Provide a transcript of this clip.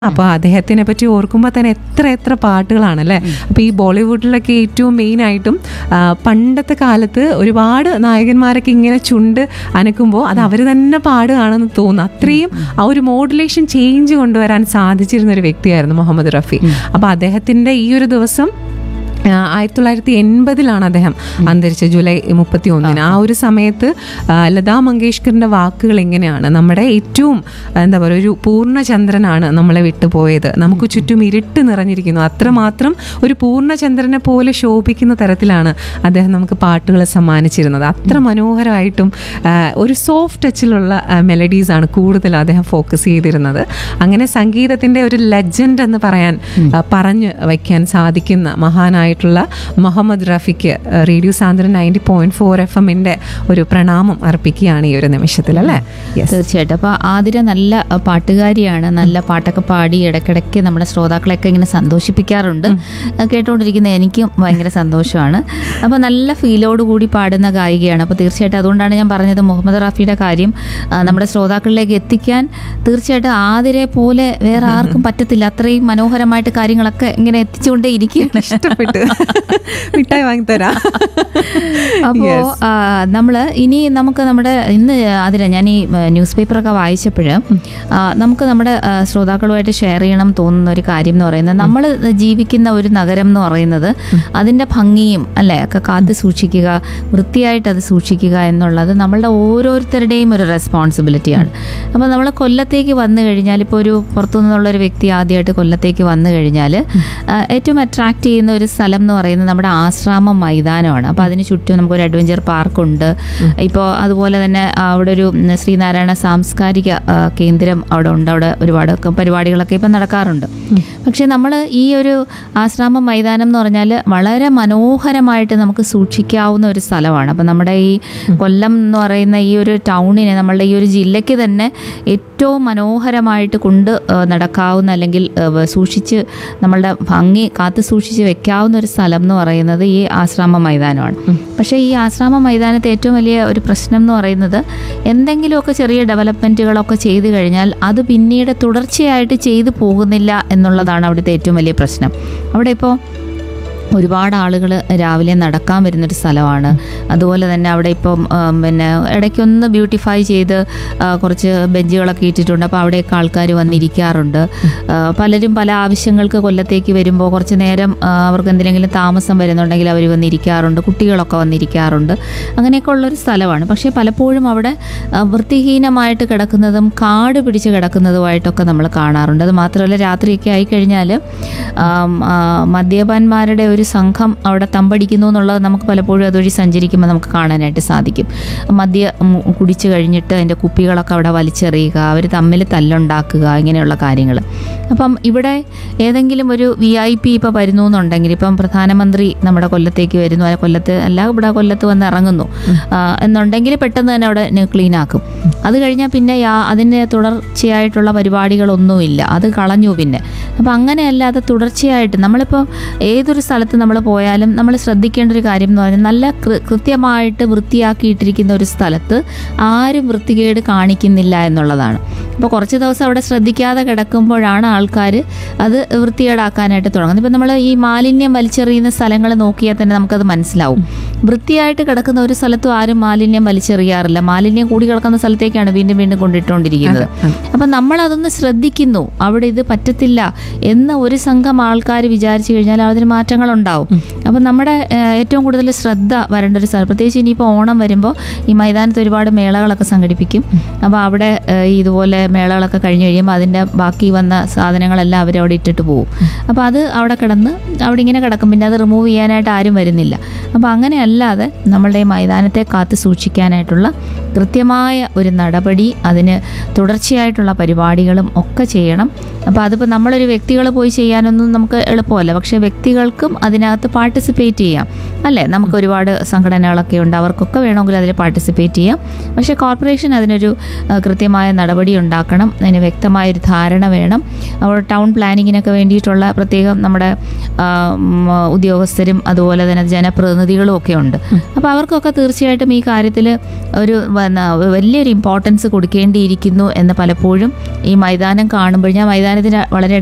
അപ്പോൾ അദ്ദേഹത്തിനെ പറ്റി ഓർക്കുമ്പോൾ തന്നെ എത്ര എത്ര പാട്ടുകളാണല്ലേ അപ്പോൾ ഈ ബോളിവുഡിലൊക്കെ ഏറ്റവും മെയിനായിട്ടും പണ്ടത്തെ കാലത്ത് ഒരുപാട് നായകന്മാരൊക്കെ ഇങ്ങനെ ചുണ്ട് അനക്കുമ്പോൾ അത് അവർ തന്നെ പാടുകയാണെന്ന് തോന്നുന്നു അത്രയും ആ ഒരു മോഡുലേഷൻ ചേഞ്ച് കൊണ്ടുവരാൻ സാധിച്ചിരുന്ന ഒരു വ്യക്തിയായിരുന്നു മുഹമ്മദ് റഫി അപ്പോൾ അദ്ദേഹത്തിൻ്റെ ഈ ഒരു ദിവസം ആ, ആയിരത്തി തൊള്ളായിരത്തി എൺപതിലാണ് അദ്ദേഹം അന്തരിച്ചത് ജൂലൈ മുപ്പത്തി ഒന്നിന് ആ ഒരു സമയത്ത് ആ, ലതാ മങ്കേഷ്കറിന്റെ വാക്കുകൾ എങ്ങനെയാണ് നമ്മുടെ ഏറ്റവും എന്താ പറയുക ഒരു പൂർണ്ണചന്ദ്രനാണ് നമ്മളെ വിട്ടുപോയത് നമുക്ക് ചുറ്റും ഇരുട്ട് നിറഞ്ഞിരിക്കുന്നു അത്രമാത്രം ഒരു പൂർണ്ണചന്ദ്രനെ പോലെ ശോഭിക്കുന്ന തരത്തിലാണ് അദ്ദേഹം നമുക്ക് പാട്ടുകൾ സമ്മാനിച്ചിരുന്നത് അത്ര മനോഹരമായിട്ടും ആ, ഒരു സോഫ്റ്റ് ടച്ചിലുള്ള മെലഡീസ് ആണ് കൂടുതൽ അദ്ദേഹം ഫോക്കസ് ചെയ്തിരുന്നത് അങ്ങനെ സംഗീതത്തിന്റെ ഒരു ലെജൻഡ് എന്ന് പറയാൻ ആ, പറഞ്ഞു വയ്ക്കാൻ സാധിക്കുന്ന മഹാനായിട്ടുള്ള മുഹമ്മദ് റഫിക്ക് ആ, റേഡിയോ സാന്ദ്രൻ നയൻറ്റി പോയിന്റ് ഫോർ എഫ് എമ്മിന്റെ ഒരു പ്രണാമം അർപ്പിക്കുകയാണ് ഈ ഒരു നിമിഷത്തിൽ അല്ലേ യെസ് തീർച്ചയായിട്ടും അപ്പോൾ ആതിര നല്ല അഹ്, പാട്ടുകാരിയാണ് നല്ല പാട്ടൊക്കെ പാടി ഇടയ്ക്കിടയ്ക്ക് നമ്മുടെ ശ്രോതാക്കളെയൊക്കെ ഇങ്ങനെ സന്തോഷിപ്പിക്കാറുണ്ട് അഹ് കേട്ടുകൊണ്ടിരിക്കുന്ന എനിക്കും ഭയങ്കര സന്തോഷമാണ് അപ്പോൾ നല്ല ഫീലോട് കൂടി പാടുന്ന ഗായികയാണ് അപ്പോൾ തീർച്ചയായിട്ടും അതുകൊണ്ടാണ് ഞാൻ പറഞ്ഞത് മുഹമ്മദ് റാഫിയുടെ കാര്യം അഹ്, നമ്മുടെ ശ്രോതാക്കളിലേക്ക് എത്തിക്കാൻ തീർച്ചയായിട്ടും ആതിരെ പോലെ വേറെ ആർക്കും പറ്റത്തില്ല അത്രയും മനോഹരമായിട്ട് കാര്യങ്ങളൊക്കെ ഇങ്ങനെ എത്തിച്ചുകൊണ്ടേ ഇരിക്കുകയാണ് ഇഷ്ടപ്പെട്ടു മിഠായി വാങ്ങിത്തരാം അപ്പോൾ Yes. നമ്മൾ ഇനി നമുക്ക് നമ്മുടെ ഇന്ന് അതിന് ഞാൻ ഈ ന്യൂസ് പേപ്പറൊക്കെ വായിച്ചപ്പോൾ നമുക്ക് നമ്മുടെ ആ, ശ്രോതാക്കളുമായിട്ട് ഷെയർ ചെയ്യണം തോന്നുന്ന ഒരു കാര്യം എന്ന് പറയുന്നത് നമ്മൾ ജീവിക്കുന്ന ഒരു നഗരം എന്ന് പറയുന്നത് അതിൻ്റെ ഭംഗിയും അല്ലേ ഒക്കെ കാത്തു സൂക്ഷിക്കുക വൃത്തിയായിട്ട് അത് സൂക്ഷിക്കുക എന്നുള്ളത് നമ്മളുടെ ഓരോരുത്തരുടെയും ഒരു റെസ്പോൺസിബിലിറ്റിയാണ് അപ്പോൾ നമ്മൾ കൊല്ലത്തേക്ക് വന്നു കഴിഞ്ഞാൽ ഇപ്പോൾ ഒരു പുറത്തു നിന്നുള്ള ഒരു വ്യക്തി ആദ്യമായിട്ട് കൊല്ലത്തേക്ക് വന്നു കഴിഞ്ഞാൽ ആ, ഏറ്റവും അട്രാക്ട് ചെയ്യുന്ന ഒരു സ്ഥലം എന്ന് പറയുന്നത് നമ്മുടെ ആശ്രാമം മൈതാനമാണ് അപ്പോൾ അതിന് ചുറ്റും നമുക്കൊരു അഡ്വഞ്ചർ പാർക്കുണ്ട് ഇപ്പോൾ അതുപോലെ തന്നെ അവിടെ ഒരു ഉം, ശ്രീനാരായണ സാംസ്കാരിക ആ, കേന്ദ്രം അവിടെ ഉണ്ട് അവിടെ ഒരുപാട് ഒക്കെ പരിപാടികളൊക്കെ ഇപ്പം നടക്കാറുണ്ട് പക്ഷേ നമ്മൾ ഈ ഒരു ആശ്രാമം മൈതാനം എന്ന് പറഞ്ഞാൽ വളരെ മനോഹരമായിട്ട് നമുക്ക് സൂക്ഷിക്കാവുന്ന ഒരു സ്ഥലമാണ് അപ്പം നമ്മുടെ ഈ കൊല്ലം എന്ന് പറയുന്ന ഈ ഒരു ടൗണിനെ നമ്മളുടെ ഈ ഒരു ജില്ലയ്ക്ക് തന്നെ ഏറ്റവും മനോഹരമായിട്ട് കൊണ്ട് ആ, നടക്കാവുന്ന അല്ലെങ്കിൽ ആ, വ- സൂക്ഷിച്ച് നമ്മളുടെ ഭംഗി കാത്തു സൂക്ഷിച്ച് വെക്കാവുന്ന ഒരു സ്ഥലം എന്ന് പറയുന്നത് ഈ ആശ്രാമ മൈതാനമാണ് പക്ഷേ ഈ ആശ്രാമ മൈതാനത്തെ ഏറ്റവും വലിയ ഒരു പ്രശ്നം എന്ന് പറയുന്നത് എന്തെങ്കിലുമൊക്കെ ചെറിയ ഡെവലപ്മെൻറ്റുകളൊക്കെ ചെയ്തു കഴിഞ്ഞാൽ അത് പിന്നീട് തുടർച്ചയായിട്ട് ചെയ്തു പോകുന്നില്ല എന്നുള്ളതാണ് അവിടുത്തെ ഏറ്റവും വലിയ പ്രശ്നം അവിടെ ഇപ്പോൾ ഒരുപാട് ആളുകൾ രാവിലെ നടക്കാൻ വരുന്നൊരു സ്ഥലമാണ് അതുപോലെ തന്നെ അവിടെ ഇപ്പം ആം, പിന്നെ ഇടയ്ക്കൊന്ന് ബ്യൂട്ടിഫൈ ചെയ്ത് ആ, കുറച്ച് ബെഞ്ചുകളൊക്കെ ഇട്ടിട്ടുണ്ട് അപ്പോൾ അവിടെയൊക്കെ ആൾക്കാർ വന്നിരിക്കാറുണ്ട് ആ, പലരും പല ആവശ്യങ്ങൾക്ക് കൊല്ലത്തേക്ക് വരുമ്പോൾ കുറച്ച് നേരം ആ, അവർക്ക് എന്തെങ്കിലും താമസം വരുന്നുണ്ടെങ്കിൽ അവർ വന്നിരിക്കാറുണ്ട് കുട്ടികളൊക്കെ വന്നിരിക്കാറുണ്ട് അങ്ങനെയൊക്കെ ഉള്ളൊരു സ്ഥലമാണ് പക്ഷേ പലപ്പോഴും അവിടെ ആ, വൃത്തിഹീനമായിട്ട് കിടക്കുന്നതും കാട് പിടിച്ച് കിടക്കുന്നതുമായിട്ടൊക്കെ നമ്മൾ കാണാറുണ്ട് അത് മാത്രമല്ല രാത്രിയൊക്കെ ആയിക്കഴിഞ്ഞാൽ ആം, ആ, മദ്യപാന്മാരുടെ ഒരു സംഘം അവിടെ തമ്പടിക്കുന്നു എന്നുള്ളത് നമുക്ക് പലപ്പോഴും അതുവഴി സഞ്ചരിക്കുമ്പോൾ നമുക്ക് കാണാനായിട്ട് സാധിക്കും മദ്യ ഉം, കുടിച്ചു കഴിഞ്ഞിട്ട് അതിൻ്റെ കുപ്പികളൊക്കെ അവിടെ വലിച്ചെറിയുക അവർ തമ്മിൽ തല്ലുണ്ടാക്കുക ഇങ്ങനെയുള്ള കാര്യങ്ങൾ അപ്പം ഇവിടെ ഏതെങ്കിലും ഒരു വി ഐ പി ഇപ്പോൾ വരുന്നു എന്നുണ്ടെങ്കിൽ ഇപ്പം പ്രധാനമന്ത്രി നമ്മുടെ കൊല്ലത്തേക്ക് വരുന്നു അല്ല കൊല്ലത്ത് അല്ല ഇവിടെ കൊല്ലത്ത് വന്ന് ഇറങ്ങുന്നു ആ, എന്നുണ്ടെങ്കിൽ പെട്ടെന്ന് തന്നെ അവിടെ ക്ലീൻ ആക്കും അത് കഴിഞ്ഞാൽ പിന്നെ യാ- അതിൻ്റെ തുടർച്ചയായിട്ടുള്ള പരിപാടികളൊന്നുമില്ല അത് കളഞ്ഞു പിന്നെ അപ്പം അങ്ങനെയല്ലാതെ തുടർച്ചയായിട്ട് നമ്മളിപ്പോൾ ഏതൊരു സ്ഥലത്ത് നമ്മൾ പോയാലും നമ്മൾ ശ്രദ്ധിക്കേണ്ട ഒരു കാര്യം എന്ന് പറഞ്ഞാൽ നല്ല കൃ- കൃത്യമായിട്ട് വൃത്തിയാക്കിയിട്ടിരിക്കുന്ന ഒരു സ്ഥലത്ത് ആരും വൃത്തികേട് കാണിക്കുന്നില്ല എന്നുള്ളതാണ് അപ്പോൾ കുറച്ച് ദിവസം അവിടെ ശ്രദ്ധിക്കാതെ കിടക്കുമ്പോഴാണ് ആൾക്കാർ അത് വൃത്തികേടാക്കാനായിട്ട് തുടങ്ങുന്നത് ഇപ്പം നമ്മൾ ഈ മാലിന്യം വലിച്ചെറിയുന്ന സ്ഥലങ്ങൾ നോക്കിയാൽ തന്നെ നമുക്കത് മനസ്സിലാവും വൃത്തിയായിട്ട് കിടക്കുന്ന ഒരു സ്ഥലത്തും ആരും മാലിന്യം വലിച്ചെറിയാറില്ല മാലിന്യം കൂടി കിടക്കുന്ന സ്ഥലത്തേക്കാണ് വീണ്ടും വീണ്ടും കൊണ്ടിട്ടുകൊണ്ടിരിക്കുന്നത് അപ്പം നമ്മൾ അതൊന്ന് ശ്രദ്ധിക്കുന്നു അവിടെ ഇത് പറ്റത്തില്ല എന്ന് ഒരു സംഘം ആൾക്കാർ വിചാരിച്ചു കഴിഞ്ഞാൽ അതിന് മാറ്റങ്ങൾ ഉണ്ടാവും അപ്പം നമ്മുടെ ഏഹ്, ഏറ്റവും കൂടുതൽ ശ്രദ്ധ വരേണ്ട ഒരു സ്ഥലം പ്രത്യേകിച്ച് ഇനിയിപ്പോൾ ഓണം വരുമ്പോൾ ഈ മൈതാനത്ത് ഒരുപാട് മേളകളൊക്കെ സംഘടിപ്പിക്കും അപ്പോൾ അവിടെ ഏഹ്, ഈ ഇതുപോലെ മേളകളൊക്കെ കഴിഞ്ഞ് കഴിയുമ്പോൾ അതിൻ്റെ ബാക്കി വന്ന സാധനങ്ങളെല്ലാം അവർ അവിടെ ഇട്ടിട്ട് പോകും അപ്പോൾ അത് അവിടെ കിടന്ന് അവിടെ ഇങ്ങനെ കിടക്കും പിന്നെ അത് റിമൂവ് ചെയ്യാനായിട്ട് ആരും വരുന്നില്ല അപ്പോൾ അങ്ങനെ അല്ലാതെ നമ്മളുടെ ഈ മൈതാനത്തെ കാത്തു സൂക്ഷിക്കാനായിട്ടുള്ള കൃത്യമായ ഒരു നടപടി അതിന് തുടർച്ചയായിട്ടുള്ള പരിപാടികളും ഒക്കെ ചെയ്യണം അപ്പോൾ അതിപ്പോൾ നമ്മളൊരു വ്യക്തികൾ പോയി ചെയ്യാനൊന്നും നമുക്ക് എളുപ്പമല്ല പക്ഷേ വ്യക്തികൾക്കും അതിനകത്ത് പാർട്ടിസിപ്പേറ്റ് ചെയ്യാം അല്ലേ നമുക്ക് ഒരുപാട് സംഘടനകളൊക്കെ ഉണ്ട് അവർക്കൊക്കെ വേണമെങ്കിൽ അതിൽ പാർട്ടിസിപ്പേറ്റ് ചെയ്യാം പക്ഷേ കോർപ്പറേഷൻ അതിനൊരു ആ, കൃത്യമായ നടപടി ഉണ്ടാക്കണം അതിന് വ്യക്തമായൊരു ധാരണ വേണം അവിടെ ടൗൺ പ്ലാനിങ്ങിനൊക്കെ വേണ്ടിയിട്ടുള്ള പ്രത്യേകം നമ്മുടെ ആ, ഉം, ഉദ്യോഗസ്ഥരും അതുപോലെ തന്നെ ജനപ്രതിനിധികളും ഒക്കെ ഉണ്ട് അപ്പോൾ അവർക്കൊക്കെ തീർച്ചയായിട്ടും ഈ കാര്യത്തിൽ ഒരു വന്ന വലിയൊരു ഇമ്പോർട്ടൻസ് കൊടുക്കേണ്ടിയിരിക്കുന്നു എന്ന് പലപ്പോഴും ഈ മൈതാനം കാണുമ്പോൾ ഞാൻ മൈതാനത്തിന് വളരെ